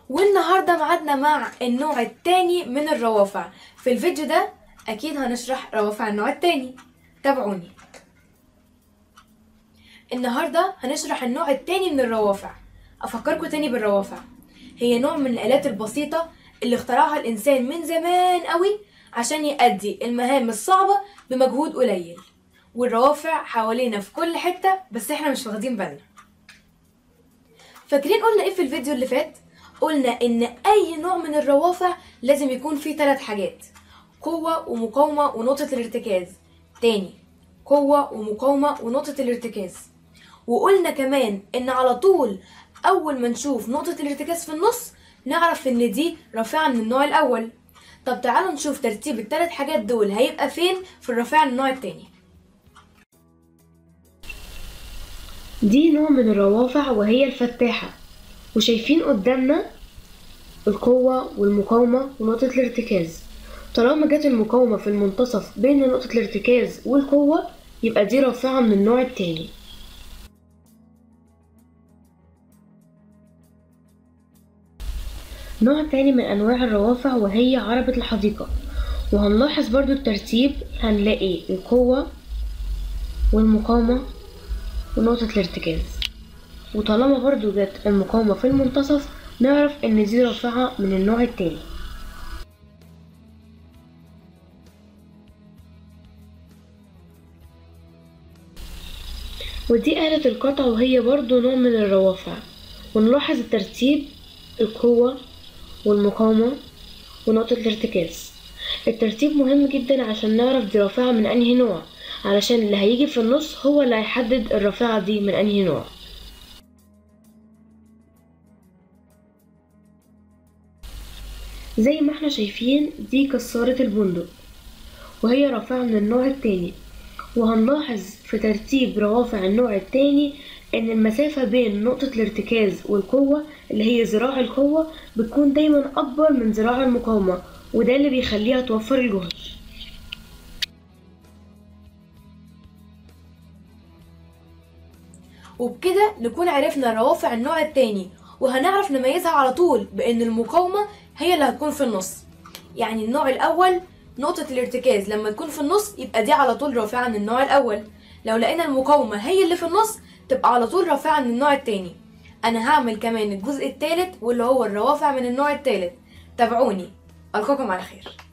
والنهاردة معادنا مع النوع التاني من الروافع في الفيديو ده أكيد هنشرح روافع النوع التاني تابعوني النهاردة هنشرح النوع التاني من الروافع أفكركم تاني بالروافع هي نوع من الآلات البسيطة اللي اخترعها الإنسان من زمان قوي عشان يأدي المهام الصعبة بمجهود قليل والروافع حوالينا في كل حتة بس احنا مش واخدين بالنا فاكرين قلنا ايه في الفيديو اللي فات قلنا ان اي نوع من الروافع لازم يكون فيه ثلاث حاجات قوة ومقاومة ونقطة الارتكاز تاني قوة ومقاومة ونقطة الارتكاز وقلنا كمان ان على طول اول ما نشوف نقطة الارتكاز في النص نعرف ان دي رافعة من النوع الاول طب تعالوا نشوف ترتيب الثلاث حاجات دول هيبقى فين في الرافعة من النوع التاني دي نوع من الروافع وهي الفتاحة وشايفين قدامنا القوة والمقاومة ونقطة الارتكاز طالما جت المقاومة في المنتصف بين نقطة الارتكاز والقوة يبقى دي رافعة من النوع التاني نوع تاني من أنواع الروافع وهي عربة الحديقة وهنلاحظ برضو الترتيب هنلاقي القوة والمقاومة ونقطة الارتكاز وطالما برضو جت المقاومة في المنتصف نعرف ان دي رافعة من النوع التاني ودي آلة القطع وهي برضو نوع من الروافع ونلاحظ الترتيب القوة والمقاومة ونقطة الارتكاز الترتيب مهم جدا عشان نعرف دي رافعة من انهي نوع علشان اللي هيجي في النص هو اللي هيحدد الرافعة دي من انهي نوع زي ما احنا شايفين دي كسارة البندق وهي رافعة من النوع التاني وهنلاحظ في ترتيب روافع النوع التاني ان المسافة بين نقطة الارتكاز والقوة اللي هي ذراع القوة بتكون دايما اكبر من ذراع المقاومة وده اللي بيخليها توفر الجهد وبكده نكون عرفنا روافع النوع التاني وهنعرف نميزها على طول بان المقاومة هي اللي هتكون في النص يعني النوع الاول نقطة الارتكاز لما تكون في النص يبقى دي على طول رافعة من النوع الاول لو لقينا المقاومة هي اللي في النص تبقى على طول رافعة من النوع التاني انا هعمل كمان الجزء التالت واللي هو الروافع من النوع التالت تابعوني القاكم على خير